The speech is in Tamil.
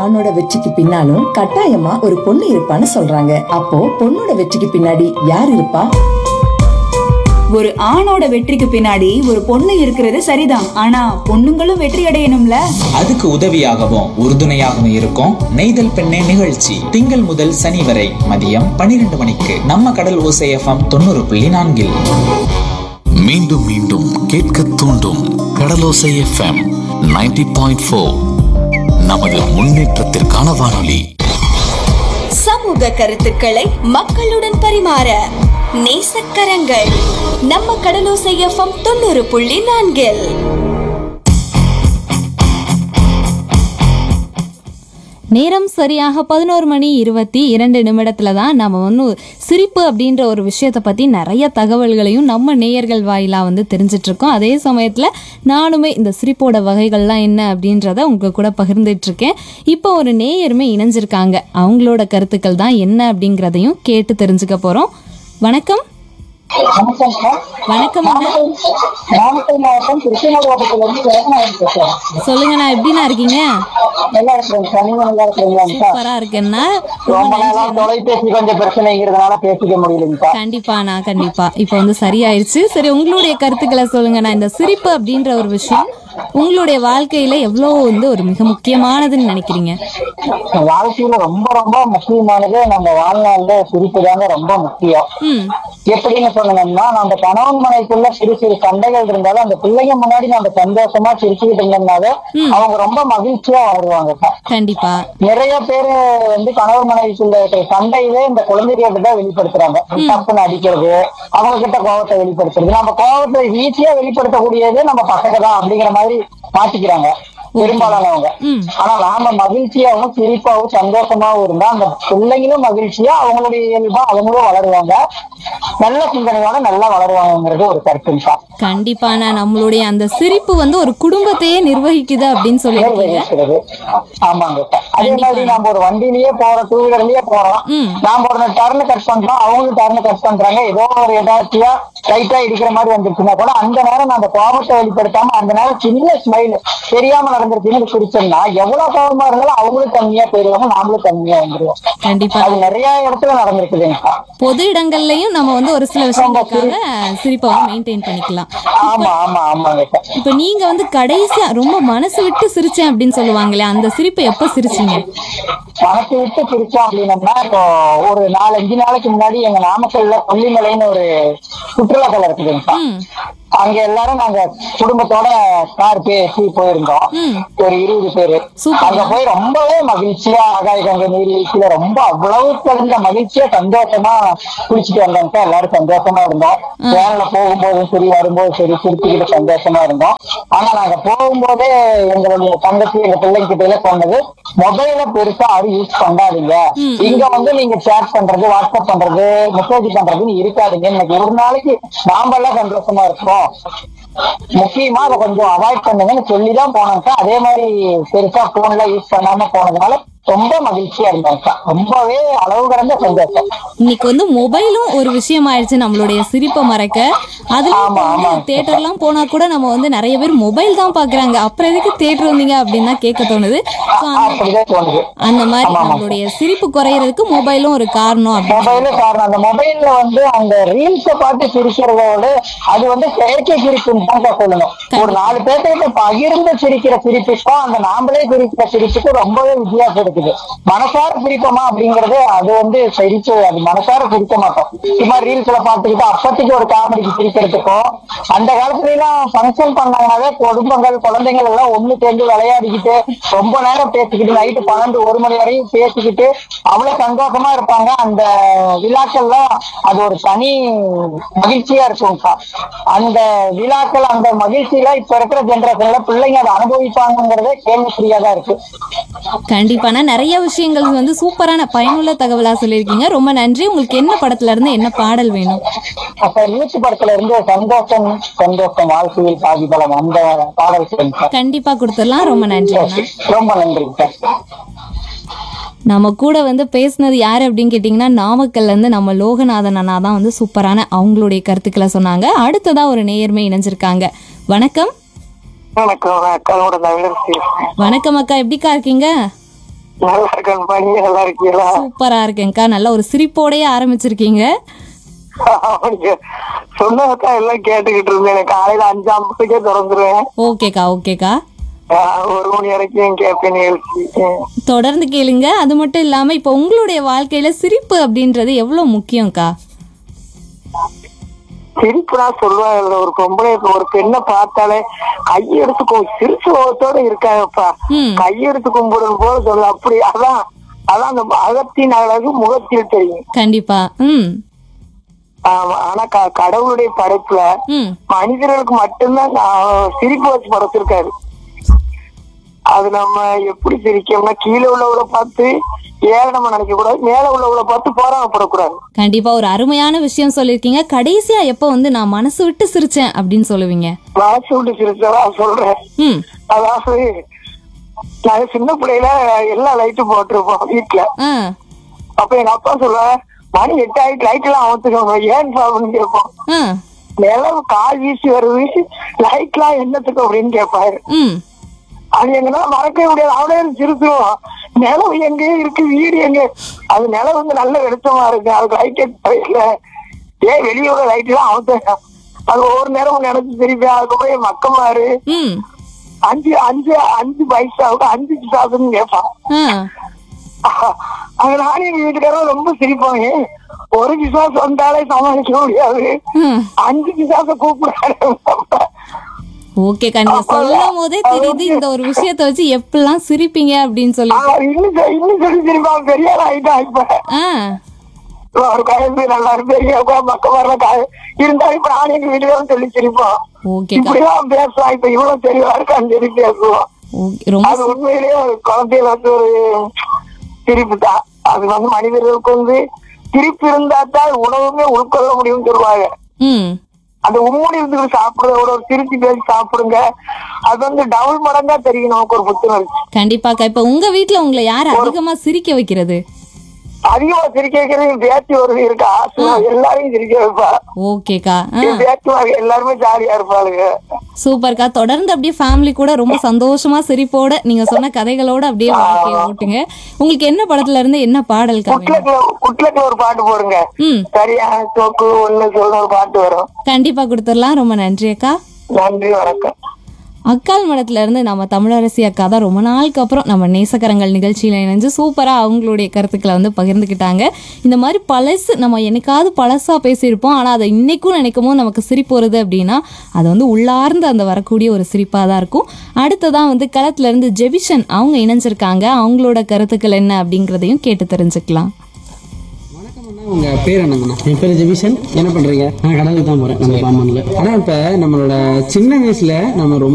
ஆணோட வெற்றிக்கு பின்னாலும் கட்டாயமா ஒரு பொண்ணு இருப்பான்னு சொல்றாங்க அப்போ பொண்ணோட வெற்றிக்கு பின்னாடி யார் இருப்பா ஒரு ஆணோட வெற்றிக்கு பின்னாடி ஒரு பொண்ணு இருக்கிறது சரிதான் ஆனா பொண்ணுங்களும் வெற்றி அடையணும்ல அதுக்கு உதவியாகவும் உறுதுணையாகவும் இருக்கும் நெய்தல் பெண்ணே நிகழ்ச்சி திங்கள் முதல் சனி வரை மதியம் பன்னிரண்டு மணிக்கு நம்ம கடல் ஓசை எஃப்எம் தொண்ணூறு புள்ளி நான்கில் மீண்டும் மீண்டும் கேட்க தூண்டும் கடலோசை எஃப்எம் 90.4 பாயிண்ட் ஃபோர் நமது முன்னேற்றத்திற்கான வானொலி சமூக கருத்துக்களை மக்களுடன் பரிமாற நேசக்கரங்கள் நம்ம கடலோசை எஃப்எம் தொண்ணூறு புள்ளி நான்கில் நேரம் சரியாக பதினோரு மணி இருபத்தி இரண்டு நிமிடத்துல தான் நம்ம வந்து சிரிப்பு அப்படின்ற ஒரு விஷயத்தை பற்றி நிறைய தகவல்களையும் நம்ம நேயர்கள் வாயிலாக வந்து தெரிஞ்சிட்டு இருக்கோம் அதே சமயத்தில் நானுமே இந்த சிரிப்போட வகைகள்லாம் என்ன அப்படின்றத உங்க கூட பகிர்ந்துட்டு இருக்கேன் இப்போ ஒரு நேயருமே இணைஞ்சிருக்காங்க அவங்களோட கருத்துக்கள் தான் என்ன அப்படிங்கிறதையும் கேட்டு தெரிஞ்சுக்க போகிறோம் வணக்கம் வணக்கம் சார் வணக்கம் அண்ணா நாமக்கல் மாவட்டம் திருச்செங்கோடு மாவட்டத்திலிருந்து விளக்கநாயகம் பேசுறேன் சொல்லுங்கண்ணா எப்படிண்ணா இருக்கீங்க நல்லா இருக்கிறேன் சார் நீங்க நல்லா இருக்கிறீங்களா சார் சூப்பரா இருக்கேன்னா ரொம்ப நாளா தொலைபேசி கொஞ்சம் பிரச்சனைங்கிறதுனால பேசிக்க முடியலைங்க சார் கண்டிப்பாண்ணா கண்டிப்பா இப்போ வந்து சரியாயிருச்சு சரி உங்களுடைய கருத்துக்களை சொல்லுங்கண்ணா இந்த சிரிப்பு அப்படின்ற ஒரு விஷயம் உங்களுடைய வாழ்க்கையில எவ்வளோ வந்து ஒரு மிக முக்கியமானதுன்னு நினைக்கிறீங்க வாழ்க்கையில ரொம்ப ரொம்ப முக்கியமானது நம்ம வாழ்நாள்ல சிரிப்பு தாங்க ரொம்ப முக்கியம் ம் எப்படின்னு சொன்னோம்னா நம்ம கணவன் மனைக்குள்ள சிறு சிறு சண்டைகள் இருந்தாலும் அந்த பிள்ளைங்க முன்னாடி நம்ம சந்தோஷமா சிரிச்சுக்கிட்டு இருந்தோம்னாவே அவங்க ரொம்ப மகிழ்ச்சியா வளருவாங்க சார் கண்டிப்பா நிறைய பேரு வந்து கணவர் மனைவிக்குள்ள இருக்கிற சண்டையிலே இந்த குழந்தைகிட்ட தான் வெளிப்படுத்துறாங்க தப்புன்னு அடிக்கிறது அவங்க கிட்ட கோவத்தை வெளிப்படுத்துறது நம்ம கோவத்தை ஈஸியா வெளிப்படுத்தக்கூடியது நம்ம பசங்க தான் அப்படிங்கிற மாதிரி மாத்திக்கிறாங்க பெரும்பாலானவங்க ம். ஆனா நாம மகிழ்ச்சியாவும் சிரிப்பாவும் சந்தோஷமாவும் இருந்தா அந்த பிள்ளைங்களும் மகிழ்ச்சியா அவங்களுடைய இயல்பா அவங்களும் வளருவாங்க நல்ல சிந்தனையோட நல்லா வளருவாங்கங்கிறது ஒரு கருத்துங்க சார் கண்டிப்பாண்ணா நம்மளுடைய அந்த சிரிப்பு வந்து ஒரு குடும்பத்தையே நிர்வகிக்குது அப்படின்னு சொல்லியிருக்கீங்க இருக்கிறது ஆமாங்க அதே மாதிரி நம்ம ஒரு வண்டியிலேயே போறோம் டூ வீலர்லயே போறோம் ம். நாம ஒரு டர்ன் கட் பண்றோம் அவங்களும் டர்ன் கட் பண்றாங்க ஏதோ ஒரு எதாச்சியா லைட்டா இடிக்கிற மாதிரி வந்துருச்சுன்னா கூட அந்த நேரம் நம்ம கோபத்தை வெளிப்படுத்தாம அந்த நேரம் சின்ன ஸ்மைல் தெரியாம நடந்துருச்சுன்னு பிடிச்சோம்னா எவ்வளவு கோபமா இருந்தாலும் அவங்களும் கம்மியா போயிருவாங்க நாமளும் கம்மியா வந்துருவோம் கண்டிப்பா அது நிறைய இடத்துல நடந்திருக்குதுங்க பொது இடங்கள்லயும் நம்ம வந்து ஒரு சில விஷயங்களுக்காக சிரிப்பை வந்து மெயின்டைன் பண்ணிக்கலாம் ஆமா ஆமா ஆமாங்க சார் இப்போ நீங்க வந்து கடைசியா ரொம்ப மனசு விட்டு சிரிச்சேன் அப்படின்னு சொல்லுவாங்களே அந்த சிரிப்பை எப்ப சிரிச்சீங்க மனசு விட்டு பிரிச்சோம் அப்படின்னம்னா இப்போ ஒரு நாலஞ்சு நாளைக்கு முன்னாடி எங்க நாமக்கல்ல கொல்லிமலைன்னு ஒரு சுற்றுலா தலம் இருக்குதுங்க சார். ம் அங்க எல்லாரும் நாங்க குடும்பத்தோட கார் பேசி போயிருந்தோம் ம். ஒரு இருபது பேரு சூப்பர். அங்க போய் ரொம்பவே மகிழ்ச்சியா ஆகாய கங்கை நீர்வீழ்ச்சியில ரொம்ப அவ்வளவு தெரிஞ்ச மகிழ்ச்சியா சந்தோஷமா குளிச்சுட்டு வந்தோம் சார் எல்லாரும் சந்தோஷமா இருந்தோம் வேன்ல போகும்போதும் சரி வரும்போதும் சரி சிரிச்சுக்கிட்டு சந்தோஷமா இருந்தோம் ஆனா நாங்க போகும்போதே எங்களுடைய தங்கச்சி எங்க பிள்ளைங்கிட்ட எல்லாம் சொன்னது மொபைல பெருசா யாரும் யூஸ் பண்ணாதீங்க இங்க வந்து நீங்க சேட் பண்றது வாட்ஸ்அப் பண்றது மெசேஜ் பண்றதுன்னு இருக்காதீங்க இன்னைக்கு ஒரு நாளைக்கு நாம எல்லாம் சந்தோஷமா இருக்கோம் முக்கியமா அதை கொஞ்சம் அவாய்ட் பண்ணுங்கன்னு சொல்லிதான் போனோம் சார் அதே மாதிரி பெருசா போன்ல யூஸ் பண்ணாம போனதுனால ரொம்ப மகிழ்ச்சியா இருந்தோம் சார் ரொம்பவே அளவு கடந்த சந்தோஷம் இன்னைக்கு வந்து மொபைலும் ஒரு விஷயம் ஆயிடுச்சு நம்மளுடைய சிரிப்பை மறைக்க அதுல ஆமா, ஆமா. தேட்டர்லாம் போனா கூட நம்ம வந்து நிறைய பேர் மொபைல் தான் பாக்குறாங்க அப்புறம் எதுக்கு தேட்டர் வந்தீங்க அப்படின்னு தான் கேட்க தோணுது So, அந்த- அப்படிதான் தோணுது அந்த மாதிரி ஆமா, ஆமா. நம்மளுடைய சிரிப்பு குறையறதுக்கு மொபைலும் ஒரு காரணம் அப்படின்னு மொபைல காரணம் அந்த மொபைல்ல வந்து அந்த ரீல்ஸ பார்த்து சிரிக்கிறதோட அது வந்து செயற்கை சிரிப்புன்னு தான் சார் சொல்லணும் ஒரு நாலு பேர்கிட்ட பகிர்ந்து சிரிக்கிற சிரிப்புக்கும் அந்த நாமளே சிரிக்கிற சிரிப்புக்கும் ரொம்பவே வித்தியாசம் இருக்குது மனசார சிரிப்போமா அப்படிங்கறது அது வந்து சிரிப்பு அது மனசார சிரிக்க மாட்டோம் சும்மா ரீல்ஸ்ல பார்த்துக்கிட்டு அப்பத்திக்கு ஒரு காமெடிக்கு சிரிக்கிறதுக்கும் அந்த காலத்துல எல்லாம் ஃபங்க்ஷன் பண்ணாங்கனாவே குடும்பங்கள் குழந்தைகள் எல்லாம் ஒண்ணு சேர்ந்து விளையாடிக்கிட்டு ரொம்ப நேரம் பேசிக்கிட்டு நைட்டு பன்னெண்டு ஒரு மணி வரையும் பேசிக்கிட்டு அவ்வளவு சந்தோஷமா இருப்பாங்க அந்த விழாக்கள்லாம் அது ஒரு தனி மகிழ்ச்சியா இருக்கும்க்கா அந்த விழாக்கள் அந்த மகிழ்ச்சியில இப்ப இருக்கிற ஜென்ரேஷன்ல பிள்ளைங்க அதை அனுபவிப்பாங்கிறதே கேள்விக்குறியா தான் இருக்கு கண்டிப்பான நிறைய விஷயங்கள் வந்து சூப்பரான பயனுள்ள தகவலா சொல்லியிருக்கீங்க ரொம்ப நன்றி உங்களுக்கு என்ன படத்துல இருந்து என்ன பாடல் வேணும் அப்ப நியூஸ் படத்துல இருந்து சந்தோஷம் சந்தோஷம் வாழ்க்கையில் பாதி பலம் அந்த பாடல் சொல்லுங்க சார் கண்டிப்பா கொடுத்துடலாம் ரொம்ப நன்றி அண்ணா ரொம்ப நன்றிங்க சார் நம்ம கூட வந்து பேசுனது யாரு அப்படின்னு கேட்டிங்கன்னா நாமக்கல்ல இருந்து நம்ம லோகநாதன் அண்ணா தான் வந்து சூப்பரான அவங்களுடைய கருத்துக்களை சொன்னாங்க அடுத்ததா ஒரு நேயர்மை இணைஞ்சிருக்காங்க வணக்கம் வணக்கம் அக்காவோட நவீன வணக்கம் அக்கா எப்படிக்கா இருக்கீங்க நல்லா இருக்கேன்ப்பா நீங்க நல்லா இருக்கீங்களா சூப்பரா இருக்கேன்க்கா நல்ல ஒரு சிரிப்போடயே ஆரம்பிச்சிருக்கீங்க அவனுக்கு சொன்னதான் எல்லாம் கேட்டுக்கிட்டு இருந்தேன் காலையில அஞ்சு ஐம்பதுக்கே திறந்துருவேன் ஓகேக்கா ஓகேக்கா ஆஹ் ஒரு மணி வரைக்கும் கேட்பேன் நிகழ்ச்சி தொடர்ந்து கேளுங்க அது மட்டும் இல்லாம இப்போ உங்களுடைய வாழ்க்கையில சிரிப்பு அப்படின்றது எவ்வளவு முக்கியம்க்கா சிரிப்புனா சொல்லுவாங்கல்ல ஒரு பொம்பளை இப்ப ஒரு பெண்ணை பார்த்தாலே கையெடுத்து கும் சிரிச்சு முகத்தோட இருக்காங்கப்பா ம். கையெடுத்து கும்பிடுன்னு போல சொல்லு அப்படி அதான் அதான் அந்த அகத்தின் அழகு முகத்தில் தெரியும் கண்டிப்பா ம் ஆமா ஆனா க- கடவுளுடைய படைப்புல ம் மனிதர்களுக்கு மட்டும்தான் நான் சிரிப்பு வச்சு படைச்சிருக்காரு அது நம்ம எப்படி சிரிக்கோம்னா கீழே உள்ளவளை பார்த்து ஏழை நம்ம நினைக்க கூடாது மேல உள்ளவளை பார்த்து போராடப்படக்கூடாது கண்டிப்பா ஒரு அருமையான விஷயம் சொல்லியிருக்கீங்க கடைசியா எப்போ வந்து நான் மனசு விட்டு சிரிச்சேன் அப்படின்னு சொல்லுவீங்க மனசு விட்டு சிரிச்சதா சொல்றேன் ம் அதாவது நாங்க சின்ன பிள்ளையில எல்லா லைட்டும் போட்டிருப்போம் வீட்டுல ஆ அப்ப எங்க அப்பா சொல்லுவாங்க மணி எட்டு ஆயிட்டு லைட் எல்லாம் அமர்த்துக்கோங்க ஏன் அப்படின்னு கேட்போம் ஆ நிலவு கால் வீசி வருது லைட் எல்லாம் என்னத்துக்கு அப்படின்னு கேட்பாரு ம் அது எங்கன்னா மறக்கவே முடியாது அவனே சிரிச்சுருவோம் நிலவு எங்க இருக்கு வீடு எங்க அது நிலம் வந்து நல்ல வெளிச்சமா இருக்கு அதுக்கு லைட் இல்ல ஏன் வெளியே உள்ள லைட் எல்லாம் அமர்த்த அது ஒவ்வொரு நேரமும் நினைச்சு திருப்பி அதுக்கப்புறம் என் மக்கமாரு ம் அஞ்சு அஞ்சு அஞ்சு பைசாவுக்கு அஞ்சு பிசாசுன்னு கேட்பான் ஆ அது நானும் எங்க வீட்டுக்காரரும் ரொம்ப சிரிப்பாங்க ஒரு பிசாசு வந்தாலே சமாளிக்க முடியாது ம் அஞ்சு பிசாச கூப்பிடாரு ஓகேக்கா நீங்க சொல்லும் போதே தெரியுது இந்த ஒரு விஷயத்த வச்சு எப்படிலாம் சிரிப்பீங்க அப்படின்னு சொல்லி இன்னும் சொ- இன்னும் சொல்லி சிரிப்பான் பெரிய ஆயிட்டா இப்ப ஆ ஒரு கயந்து நல்லா பெரிய மக்கள் வர்ற காய இருந்தாலும் இப்ப நானும் எங்க வீட்டுக்காரரும் சொல்லி சிரிப்போம் ஓகேக்கா இப்படிதான் பேசலாம் இப்ப இவ்வளவு தெளிவா இருக்கான்னு சொல்லி பேசுவோம் ஓகே ரொம்ப அது உண்மையிலேயே ஒரு குழந்தையில வந்து ஒரு சிரிப்பு தான் அது வந்து மனிதர்களுக்கு வந்து சிரிப்பு இருந்தா தான் உணவுமே உட்கொள்ள முடியும்னு சொல்லுவாங்க ம் அந்த உம்முடி இருந்து சாப்பிடுறத விட ஒரு சிரிச்சு பேசி சாப்பிடுங்க அது வந்து டபுள் மடங்கா தெரியும் நமக்கு ஒரு புத்துணர்ச்சி கண்டிப்பாக்கா இப்ப உங்க வீட்ல உங்களை யார் அதிகமா சிரிக்க வைக்கிறது அதிகமா சிரிக்க வைக்கிறது பேத்தி ஒரு இருக்கா எல்லாரையும் சிரிக்க வைப்பா ஓகேக்கா ஆ என் பேத்தி எல்லாருமே ஜாலியா இருப்பாளுங்க சூப்பர்க்கா தொடர்ந்து அப்படியே ஃபேமிலி கூட ரொம்ப சந்தோஷமா சிரிப்போட நீங்க சொன்ன கதைகளோட அப்படியே வாழ்க்கையை ஓட்டுங்க உங்களுக்கு என்ன படத்துல இருந்து என்ன பாடல்க்கா வேணும் குட்லக்குல குட்லக்குல ஒரு பாட்டு போடுங்க ம் சரியான சோக்கு ஒண்ணு சொல்ற ஒரு பாட்டு வரும் கண்டிப்பா கொடுத்துடலாம் ரொம்ப நன்றி அக்கா நன்றி வணக்கம் அக்கால் மடத்துல இருந்து நம்ம தமிழரசி அக்கா தான் ரொம்ப நாளுக்கு அப்புறம் நம்ம நேசக்கரங்கள் நிகழ்ச்சியில இணைஞ்சு சூப்பரா அவங்களுடைய கருத்துக்களை வந்து பகிர்ந்துக்கிட்டாங்க இந்த மாதிரி பழசு நம்ம என்னைக்காவது பழசா பேசியிருப்போம் ஆனா அதை இன்னைக்கும் நினைக்கும் போது நமக்கு சிரிப்பு வருது அப்படின்னா அது வந்து உள்ளார்ந்து அந்த வரக்கூடிய ஒரு சிரிப்பா தான் இருக்கும் அடுத்ததான் வந்து களத்துல இருந்து ஜெபிஷன் அவங்க இணைஞ்சிருக்காங்க அவங்களோட கருத்துக்கள் என்ன அப்படிங்கறதையும் கேட்டு தெரிஞ்சுக்கலாம் உங்க பேர் என்னங்கண்ணா என் பேர் ஜெபிசன் என்ன பண்றீங்க நான் கடலுக்கு தான் போறேன் நம்ம பாம்பன்ல ஆனா இப்ப நம்மளோட சின்ன வயசுல நம்ம ரொம்ப